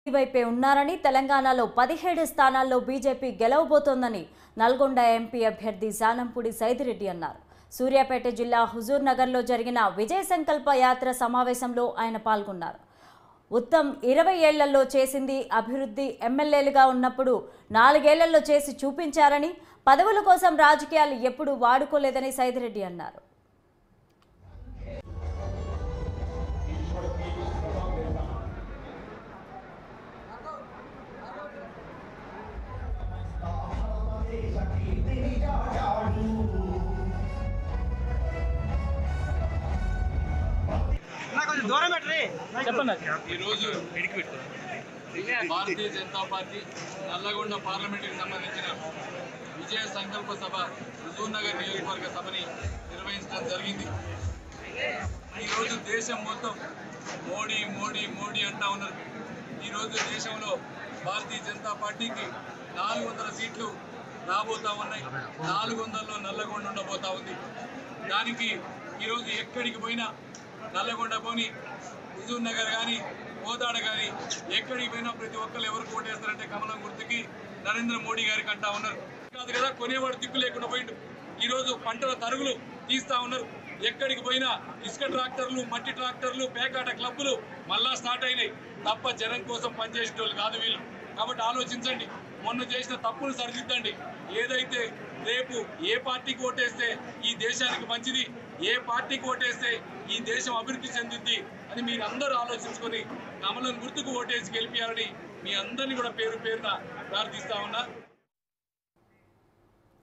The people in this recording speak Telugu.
వైపే ఉన్నారని తెలంగాణలో పదిహేడు స్థానాల్లో బీజేపీ గెలవబోతోందని నల్గొండ ఎంపీ అభ్యర్థి జానంపూడి సైదిరెడ్డి అన్నారు సూర్యాపేట జిల్లా హుజూర్ నగర్లో జరిగిన విజయ సంకల్ప యాత్ర సమావేశంలో ఆయన పాల్గొన్నారు ఉత్తమ్ ఇరవై ఏళ్లలో చేసింది అభివృద్ధి ఎమ్మెల్యేలుగా ఉన్నప్పుడు నాలుగేళ్లలో చేసి చూపించారని పదవుల కోసం రాజకీయాలు ఎప్పుడూ వాడుకోలేదని సైదిరెడ్డి అన్నారు కొంచెం దూరం పెట్టరి ఈరోజు భారతీయ జనతా పార్టీ నల్లగొండ పార్లమెంటుకి సంబంధించిన విజయ సంకల్ప సభ హుజూర్ నగర్ నియోజకవర్గ సభని నిర్వహించడం జరిగింది ఈరోజు దేశం మొత్తం మోడీ మోడీ మోడీ అంటా ఉన్నారు ఈరోజు దేశంలో భారతీయ జనతా పార్టీకి నాలుగు వందల సీట్లు రాబోతా ఉన్నాయి నాలుగు వందల్లో నల్లగొండ ఉండబోతా ఉంది దానికి ఈరోజు ఎక్కడికి పోయినా నల్లగొండ పోని హుజూర్ నగర్ కానీ కోదాడ కానీ ఎక్కడికి పోయినా ప్రతి ఒక్కరు ఎవరు కోటేస్తారంటే కమలం గుర్తుకి నరేంద్ర మోడీ గారికి అంటా ఉన్నారు కాదు కదా కొనేవాడు దిక్కు లేకుండా పోయిండు ఈరోజు పంటల తరుగులు తీస్తా ఉన్నారు ఎక్కడికి పోయినా ఇసుక ట్రాక్టర్లు మట్టి ట్రాక్టర్లు పేకాట క్లబ్బులు మళ్ళా స్టార్ట్ అయినాయి తప్ప జనం కోసం పనిచేసేటోళ్ళు కాదు వీళ్ళు కాబట్టి ఆలోచించండి మొన్న చేసిన తప్పును సరిదిద్దండి ఏదైతే రేపు ఏ పార్టీకి ఓటేస్తే ఈ దేశానికి మంచిది ఏ పార్టీకి ఓటేస్తే ఈ దేశం అభివృద్ధి చెందిద్ది అని మీరు అందరూ ఆలోచించుకొని కమలం గుర్తుకు ఓటేసి గెలిపించాలని మీ అందరినీ కూడా పేరు పేరున ప్రార్థిస్తా ఉన్నా